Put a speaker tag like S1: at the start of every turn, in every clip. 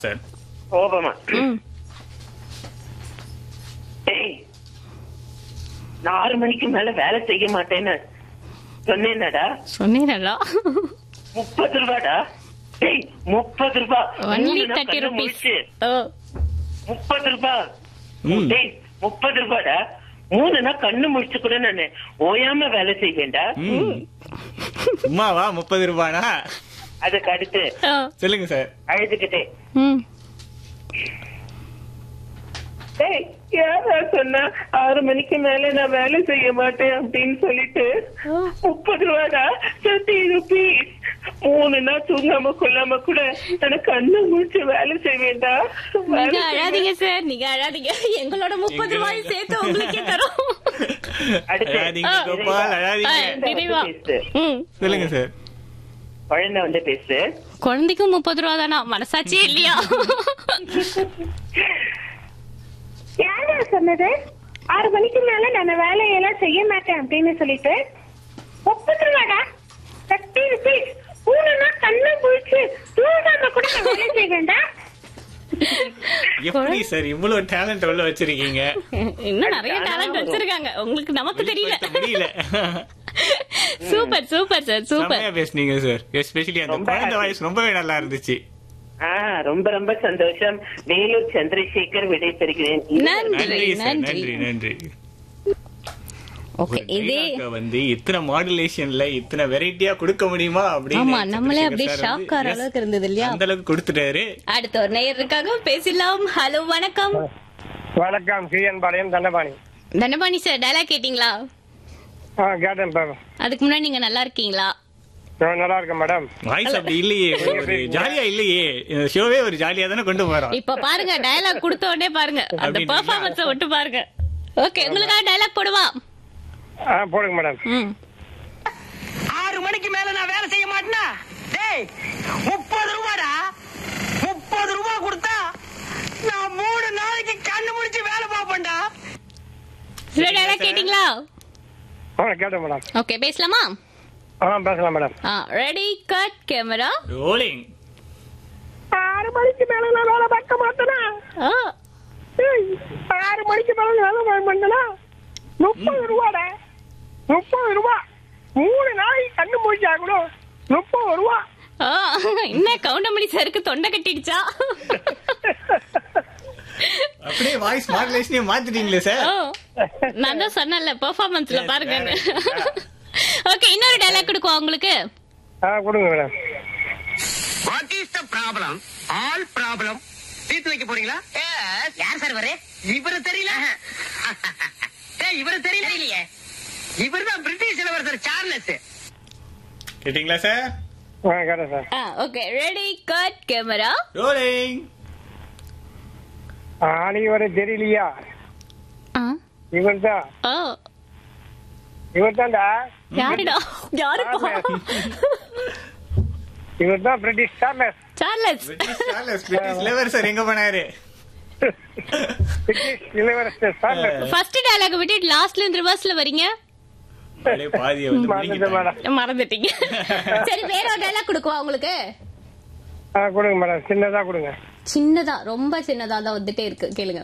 S1: Sir
S2: கோபமா
S3: ம்
S2: டேய் நான் ஆறு மணிக்கு மேல வேலை செய்ய மாட்டேன்னு சொன்னேனடா
S3: சொன்னீங்களா
S2: முப்பது ரூபாடா டேய் முப்பது ரூபா
S3: ஒன்லி
S2: மூணு நாள்
S3: தேர்ட்டி
S2: கண்ணை
S3: ருபீஸ்
S2: முழிச்சு,
S3: ஓ
S2: முப்பது ரூபா
S1: ம்.
S2: டேய் முப்பது ரூபாடா மூணு நாள் கண்ணு முடிச்சு கூட நானு ஓயாம வேலை செய்வேன்டா
S1: ம். சும்மாவா முப்பது ரூபானா
S2: அதுக்கு அடுத்து
S3: ஓ
S1: சொல்லுங்க சார்
S2: அழுதுகிட்டே
S3: ம்
S2: டேய் யாரா சொன்னா ஆறு மணிக்கு மேல நான் வேலை செய்ய மாட்டேன் அப்படின்னு சொல்லிட்டு
S3: ஓ.
S2: முப்பது ரூபாடா தேர்ட்டி ருபீஸ் மூணு நாள் தூங்காம கொள்ளாம கூட எனக்கு கண்ணு முடிச்சு வேலை செய்வேன்டா
S3: நீங்க
S2: வேலை
S3: அழாதீங்க சார் நீங்க அழாதீங்க எங்களோட முப்பது ரூபாய் சேர்த்து உங்களுக்கே தரோம்
S2: அடுத்து.
S1: அழாதீங்க
S3: ஆ.
S1: கோபால் அழாதீங்க
S3: ஆ. நிறைவா
S2: பேசு.
S3: ம்
S1: சொல்லுங்க சார்
S2: குழந்தை வந்து பேசு
S3: குழந்தைக்கும் முப்பது ரூபா தானா மனசாட்சியே இல்லையா
S4: யாரா சொன்னது ஆறு மணிக்கு மேல நான் வேலையெல்லாம் செய்ய மாட்டேன் அப்படின்னு சொல்லிட்டு முப்பது ரூபாடா தேர்ட்டி ருபீஸ் மூணு நாள் கண்ணு குளிச்சு தூங்காம கூட நான் வேலை செய்வேன்டா
S1: எப்படி சார் இவ்வளவு டேலண்ட் உள்ள வச்சிருக்கீங்க
S3: இன்னும் நிறைய டேலண்ட் வச்சிருக்காங்க உங்களுக்கு நமக்கு தெரியல
S1: வெளிப்படுத்த முடியல
S3: சூப்பர் சூப்பர் சார் சூப்பர்
S1: செம்மையா பேசுனீங்க சார் எஸ்பெஷலி அந்த
S2: ரொம்ப
S1: குழந்தை
S2: happy.
S1: வாய்ஸ் ரொம்பவே நல்லா இருந்துச்சு
S2: ஆ ரொம்ப ரொம்ப சந்தோஷம் வேலூர் சந்திரசேகர் விடை பெறுகிறேன்
S3: நன்றி
S1: நன்றி சார்
S3: நன்றி
S1: நன்றி நன்றி
S3: ஓகே
S1: ஒரு
S3: இதே
S1: dialogue-அ வந்து இத்தனை மாடுலேஷன்ல இத்தனை வெரைட்டியா கொடுக்க முடியுமா அப்படின்னு
S3: ஆமா நம்மளே
S1: சந்திரசேகர்
S3: அப்படியே
S1: sir வந்து,
S3: ஷாக் ஆற
S1: yes,
S3: அளவுக்கு இருந்தது இல்லையா
S1: அந்த அளவுக்கு கொடுத்துட்டாரு
S3: அடுத்த ஒரு நேயர் இருக்காங்க பேசலாம் ஹலோ வணக்கம்
S5: வணக்கம் CN Palayam Dandapani
S3: Dandapani sir dialogue கேட்டீங்களா
S5: ஆ கேட்டேன் மேம்
S3: அதுக்கு முன்னாடி நீங்க நல்லா இருக்கீங்களா
S5: நான் நல்லா இருக்கேன் மேடம்
S1: வாய்ஸ் அப்படி இல்லையே ஒரு ஜாலியா இல்லையே இந்த ஷோவே ஒரு ஜாலியா தானே கொண்டு போறோம்
S3: இப்ப பாருங்க டயலாக் கொடுத்த உடனே பாருங்க அந்த
S1: அப்படிங்களா?
S3: பெர்ஃபார்மன்ஸ விட்டு பாருங்க ஓகே உங்களுக்காக டயலாக் போடுவா
S5: ஆ போடுங்க மேடம்
S3: ம்
S6: ஆறு மணிக்கு மேல நான் வேலை செய்ய மாட்டேனா டேய் முப்பது ரூபாடா முப்பது ரூபா கொடுத்தா நான் மூணு நாளைக்கு கண்ணு முடிச்சு வேலை பார்ப்பேன்டா
S3: சார் டயலாக் கேட்டீங்களா
S5: ஆ கேட்டேன் மேடம்
S3: ஓகே பேசலாமா
S5: ஆ பேசலாம் மேடம்
S3: ஆ ரெடி கட் கேமரா
S1: ரோலிங்
S5: ஆறு மணிக்கு மேல நான் வேலை பார்க்க மாட்டேனா
S3: ஆ
S5: ஏய், ஆறு மணிக்கு மேல நான் வேலை பார்க்க மாட்டேனா முப்பது ரூபாடா முப்பது ரூபா மூணு நாளைக்கு கண்ணு முடிச்சா கூட முப்பது ரூபா
S3: ஆ, என்ன கவுண்டமணி சாருக்கு தொண்டை கட்டிடுச்சா
S1: அப்படியே வாய்ஸ் மாடுலேஷனே மாத்திட்டீங்களே சார்
S3: ஓ, நான் தான் சொன்னேன்ல பெர்ஃபார்மன்ஸ்ல பாருங்க ஓகே இன்னொரு டயலாக் கொடுக்குவா உங்களுக்கு
S5: ஆ கொடுங்க madam
S6: what is the problem all problem தீர்த்து வைக்க போறீங்களா யார் சார் வரே இவரு தெரியல ஏய் இவரு தெரியல இல்லையே இவர் தான் பிரிட்டிஷ் இளவரசர் சார்லஸ்
S1: கேட்டீங்களா சார்
S5: ஆ கேட்டேன் சார்
S3: ஆ okay ready cut camera
S1: rolling
S5: ஆணி வரை தெரியலையா
S3: ஆ
S5: இவன் தான்
S3: ஓ
S5: இவர் தான்டா
S3: யாருடா யாருப்பா
S5: இவர் தான் British Charles
S3: Charles
S1: British lever sir எங்க போனாரு
S5: பிரிட்டிஷ் இளவரசர் சார்லஸ்
S3: ஃபர்ஸ்ட் டயலாக் விட்டு லாஸ்ட்ல இருந்து ரிவர்ஸ்ல வரீங்க
S1: அப்படியே பாதியை வந்து
S5: மறந்துட்டேன்
S1: முழுங்கிட்டாங்க.
S5: மேடம்
S3: மறந்துட்டீங்க சரி வேற ஒரு டயலாக் கொடுக்குவா உங்களுக்கு
S5: ஆ கொடுங்க மேடம் சின்னதா கொடுங்க
S3: சின்னதா ரொம்ப சின்னதா தான் வந்துட்டே இருக்கு கேளுங்க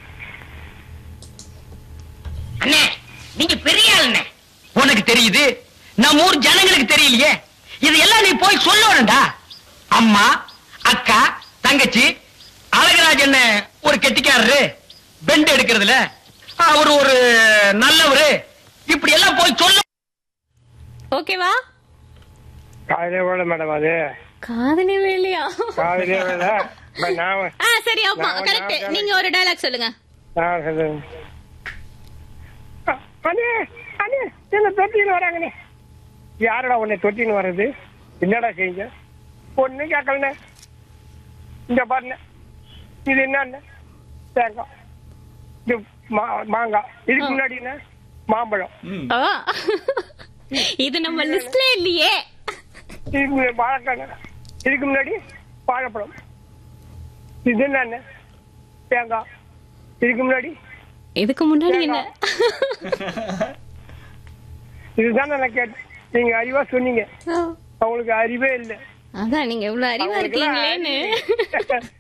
S6: அண்ணே நீங்க பெரிய ஆளுண்ணே உனக்கு தெரியுது நம்ம ஊர் ஜனங்களுக்கு தெரியலையே இது எல்லாம் நீ போய் சொல்லணும்டா அம்மா அக்கா தங்கச்சி அழகராஜன் ஒரு கெட்டிக்காரரு பெண்ட் எடுக்கிறதுல அவரு ஒரு நல்லவரு இப்படி எல்லாம் போய் சொல்ல
S3: ஓகேவா
S5: காலையிலே வேலை மேடம் அது
S3: காதலி வேலையா
S5: காலையிலே வேலை இப்ப நான்
S3: ஆ சரி ஆமா
S5: நான்
S3: கரெக்ட்
S5: நான்
S3: நீங்க ஒரு டயலாக் சொல்லுங்க
S5: நான் சொல்லுங்க அண்ணே அண்ணே என்ன தொட்டின்னு வராங்கண்ணே யாரடா உன்னை தொட்டின்னு வர்றது என்னடா செய்யுங்க ஒன்றும் கேட்கலண்ணே இந்த பாருண்ணே இது என்னண்ணே தேங்காய் இது மா- மாங்காய் இதுக்கு முன்னாடிண்ணே மாம்பழம்
S1: ம்.
S3: ஆ. இது நம்ம லிஸ்ட்ல இல்லையே
S5: இதுக்கு முன்னாடி வாழைக்காங்க இதுக்கு முன்னாடி வாழைப்பழம் இது என்னண்ணே தேங்காய் இதுக்கு முன்னாடி
S3: இதுக்கு முன்னாடி என்ன
S5: இதுதான் நான் கேட்டேன் நீங்க அறிவா சொன்னீங்க
S3: ஆ.
S5: அவங்களுக்கு அறிவே இல்லை
S3: அதான் நீங்க இவ்வளவு அறிவா இருக்கீங்களேன்னு